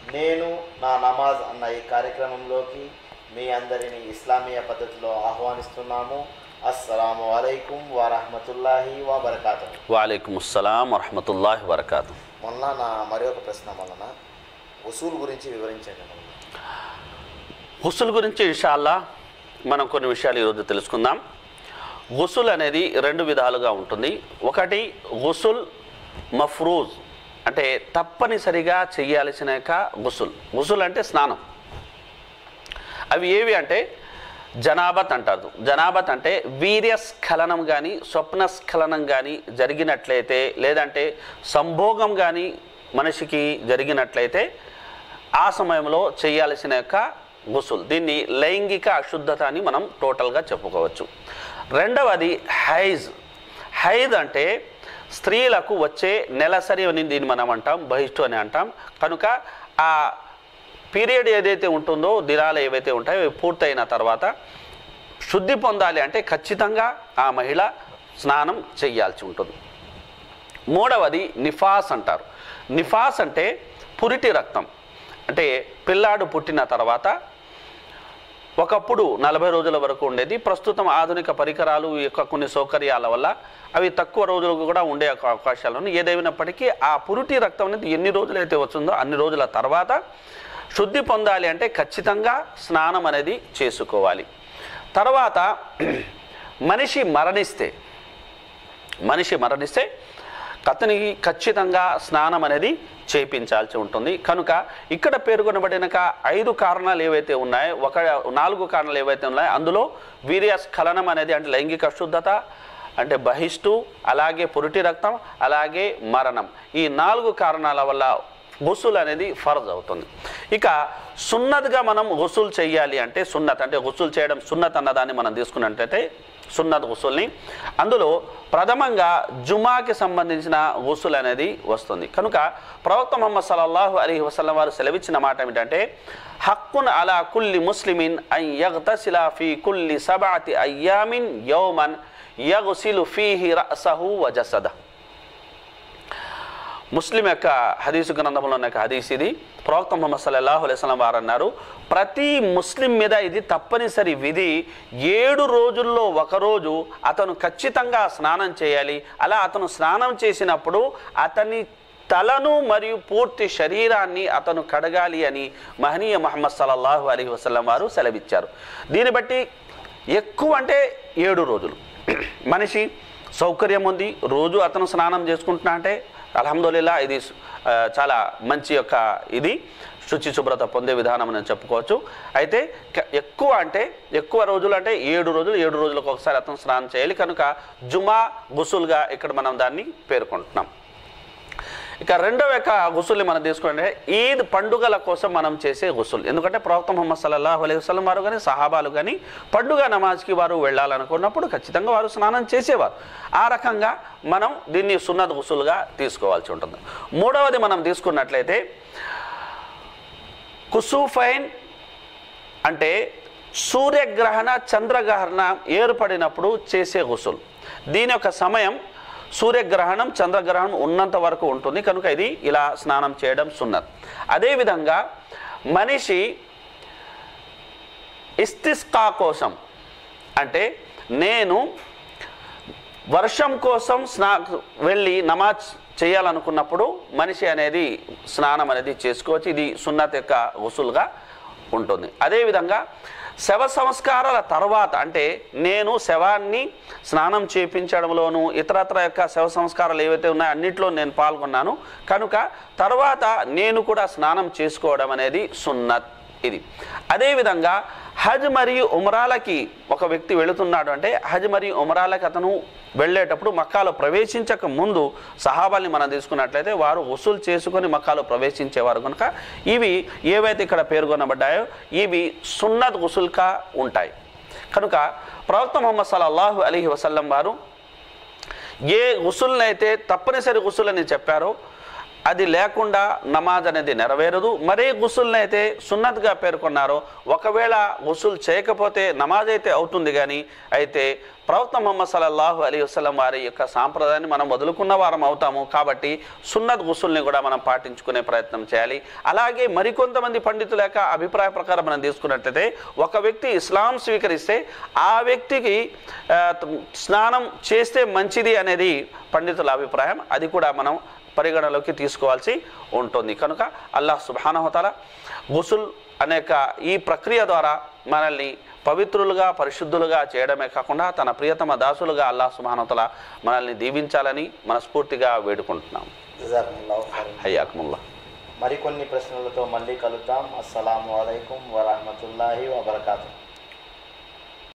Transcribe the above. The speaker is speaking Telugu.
నేను నా నమాజ్ అన్న ఈ కార్యక్రమంలోకి మీ అందరిని ఇస్లామీయ పద్ధతిలో ఆహ్వానిస్తున్నాము అస్సలాము అలైకుం వరహమతుల్లాహి వబర్కాతు వాలేకుమ్ అస్సలాం వరహమతుల్లాహి వరకాతు మొన్న నా మరి ఒక ప్రశ్న వలన ఉసూల్ గురించి వివరించండి మొన్న గుసుల్ గురించి ఇన్షాల్లా మనం కొన్ని విషయాలు ఈరోజు తెలుసుకుందాం గుసుల్ అనేది రెండు విధాలుగా ఉంటుంది ఒకటి గుసుల్ మఫ్రూజ్ అంటే తప్పనిసరిగా చేయాల్సిన యొక్క గుసుల్ గుసుల్ అంటే స్నానం అవి ఏవి అంటే జనాబత్ అంటారు జనాబత్ అంటే వీర్యస్ఖలనం కానీ స్వప్నస్ఖలనం కానీ జరిగినట్లయితే లేదంటే సంభోగం కానీ మనిషికి జరిగినట్లయితే ఆ సమయంలో చేయాల్సిన యొక్క గుసుల్ దీన్ని లైంగిక అశుద్ధత అని మనం టోటల్గా చెప్పుకోవచ్చు రెండవది హైజ్ హైజ్ అంటే స్త్రీలకు వచ్చే నెలసరి అని దీన్ని మనం అంటాం బహిష్టు అని అంటాం కనుక ఆ పీరియడ్ ఏదైతే ఉంటుందో దినాలు ఏవైతే ఉంటాయో అవి పూర్తయిన తర్వాత శుద్ధి పొందాలి అంటే ఖచ్చితంగా ఆ మహిళ స్నానం చేయాల్సి ఉంటుంది మూడవది నిఫాస్ అంటారు నిఫాస్ అంటే పురిటి రక్తం అంటే పిల్లాడు పుట్టిన తర్వాత ఒకప్పుడు నలభై రోజుల వరకు ఉండేది ప్రస్తుతం ఆధునిక పరికరాలు ఈ యొక్క కొన్ని సౌకర్యాల వల్ల అవి తక్కువ రోజులు కూడా ఉండే ఒక అవకాశాలు ఉన్నాయి ఏదైనప్పటికీ ఆ పురిటి రక్తం అనేది ఎన్ని రోజులైతే వస్తుందో అన్ని రోజుల తర్వాత శుద్ధి పొందాలి అంటే ఖచ్చితంగా స్నానం అనేది చేసుకోవాలి తర్వాత మనిషి మరణిస్తే మనిషి మరణిస్తే అతనికి ఖచ్చితంగా స్నానం అనేది చేయించాల్సి ఉంటుంది కనుక ఇక్కడ పేర్కొనబడిన ఐదు కారణాలు ఏవైతే ఉన్నాయో ఒక నాలుగు కారణాలు ఏవైతే ఉన్నాయో అందులో వీర్యస్ఖలనం అనేది అంటే లైంగిక అశుద్ధత అంటే బహిష్టు అలాగే పురిటి రక్తం అలాగే మరణం ఈ నాలుగు కారణాల వల్ల గుసుల్ అనేది ఫర్జ్ అవుతుంది ఇక సున్నత్గా మనం గుసుల్ చేయాలి అంటే సున్నత్ అంటే గుసుల్ చేయడం సున్నత్ అన్నదాన్ని మనం తీసుకున్నట్టయితే సున్నత్ గుసుల్ని అందులో ప్రథమంగా జుమాకి సంబంధించిన గుసుల్ అనేది వస్తుంది కనుక ప్రవక్త మొహమ్మద్ సల్లల్లాహు అలీ వసల్లం వారు సెలవిచ్చిన మాట ఏమిటంటే హక్కున్ అలా కుల్లి ముస్లిమిన్ అన్ యగ్తసిల ఫీ కుల్లి సబాతి అయ్యామిన్ యౌమన్ యగ్సిలు ఫీహి రసహు వజసద ముస్లిం యొక్క హదీసు గ్రంథంలో ఉన్న యొక్క హదీస్ ఇది ప్రవక్త ముహమ్మద్ సల్లల్లాహు అలైస్లం వారు అన్నారు ప్రతి ముస్లిం మీద ఇది తప్పనిసరి విధి ఏడు రోజుల్లో ఒకరోజు అతను ఖచ్చితంగా స్నానం చేయాలి అలా అతను స్నానం చేసినప్పుడు అతని తలను మరియు పూర్తి శరీరాన్ని అతను కడగాలి అని మహనీయ మహమ్మద్ సల్లల్లాహు అలీ వసల్లం వారు సెలవిచ్చారు దీన్ని బట్టి ఎక్కువ అంటే ఏడు రోజులు మనిషి సౌకర్యం ఉంది రోజు అతను స్నానం చేసుకుంటున్నా అంటే అల్హమ్దుల్లా ఇది ఆ, చాలా మంచి యొక్క ఇది శుచి శుభ్రత పొందే విధానం అని చెప్పుకోవచ్చు అయితే క- ఎక్కువ అంటే ఎక్కువ రోజులు అంటే ఏడు రోజులు ఏడు రోజులకు ఒకసారి అతను స్నానం చేయాలి కనుక జుమా గుసుల్గా ఇక్కడ మనం దాన్ని పేర్కొంటున్నాం ఇక రెండవ యొక్క గుసుల్ని మనం తీసుకుంటే ఈద్ పండుగల కోసం మనం చేసే గుసుల్ ఎందుకంటే ప్రవక్త ముహమ్మద్ సల్లల్లాహు అలైహి వసల్లం వారు కానీ సహాబాలు కానీ పండుగ నమాజ్కి వారు వెళ్ళాలనుకున్నప్పుడు ఖచ్చితంగా వారు స్నానం చేసేవారు ఆ రకంగా మనం దీన్ని సున్నత్ గుసులుగా తీసుకోవాల్సి ఉంటుంది మూడవది మనం తీసుకున్నట్లయితే కుసూఫైన్ అంటే సూర్యగ్రహణ చంద్రగ్రహణ ఏర్పడినప్పుడు చేసే గుసుల్ దీని యొక్క సమయం సూర్యగ్రహణం చంద్రగ్రహణం ఉన్నంత వరకు ఉంటుంది కనుక ఇది ఇలా స్నానం చేయడం సున్నత్ అదేవిధంగా మనిషి ఇస్తిస్కా కోసం అంటే నేను వర్షం కోసం స్నా వెళ్ళి నమాజ్ చేయాలనుకున్నప్పుడు మనిషి అనేది స్నానం అనేది చేసుకోవచ్చు ఇది సున్నత్ యొక్క ఉసులుగా ఉంటుంది అదేవిధంగా శవ సంస్కారాల తర్వాత అంటే నేను శవాన్ని స్నానం చేయించడంలోను ఇతరత్ర యొక్క శవ సంస్కారాలు ఏవైతే ఉన్నాయో అన్నిట్లో నేను పాల్గొన్నాను కనుక తర్వాత నేను కూడా స్నానం చేసుకోవడం అనేది సున్నత్ ఇది అదేవిధంగా హజ్ మరియు ఉమరాలకి ఒక వ్యక్తి వెళుతున్నాడు అంటే హజ్ మరియు ఉమరాలకి అతను వెళ్ళేటప్పుడు మక్కాలో ప్రవేశించక ముందు సహాబాల్ని మనం తీసుకున్నట్లయితే వారు వసూలు చేసుకొని మక్కాలో ప్రవేశించేవారు కనుక ఇవి ఏవైతే ఇక్కడ పేర్కొనబడ్డాయో ఇవి సున్నత్ గుసుల్కా ఉంటాయి కనుక ప్రవక్త ముహమ్మద్ సల్లల్లాహు అలీ వసల్లం వారు ఏ గుసుల్నైతే తప్పనిసరి గుసులని చెప్పారో అది లేకుండా నమాజ్ అనేది నెరవేరదు మరే గుసుల్నైతే సున్నత్గా పేర్కొన్నారో ఒకవేళ గుసుల్ చేయకపోతే నమాజ్ అయితే అవుతుంది కానీ అయితే ప్రవక్త ముహమ్మద్ సల్లల్లాహు అలీ వసలం వారి యొక్క సాంప్రదాయాన్ని మనం వదులుకున్న వారం అవుతాము కాబట్టి సున్నత్ గుసుల్ని కూడా మనం పాటించుకునే ప్రయత్నం చేయాలి అలాగే మరికొంతమంది పండితుల యొక్క అభిప్రాయ ప్రకారం మనం తీసుకున్నట్లయితే ఒక వ్యక్తి ఇస్లాం స్వీకరిస్తే ఆ వ్యక్తికి ఆ, స్నానం చేస్తే మంచిది అనేది పండితుల అభిప్రాయం అది కూడా మనం పరిగణలోకి తీసుకోవాల్సి ఉంటుంది కనుక అల్లాహ్ సుబానహతల గుసుల్ అనేక ఈ ప్రక్రియ ద్వారా మనల్ని పవిత్రులుగా పరిశుద్ధులుగా చేయడమే కాకుండా తన ప్రియతమ దాసులుగా అల్లాహ్ సుబానతల మనల్ని దీవించాలని మనస్ఫూర్తిగా వేడుకుంటున్నాం జజాకుముల్లాహు ఖైరన్. హయ్యాకుముల్లా మరికొన్ని ప్రశ్నలతో మళ్ళీ కలుద్దాం అస్సలాము అలైకుం వరహమతుల్లాహి వబర్కాతు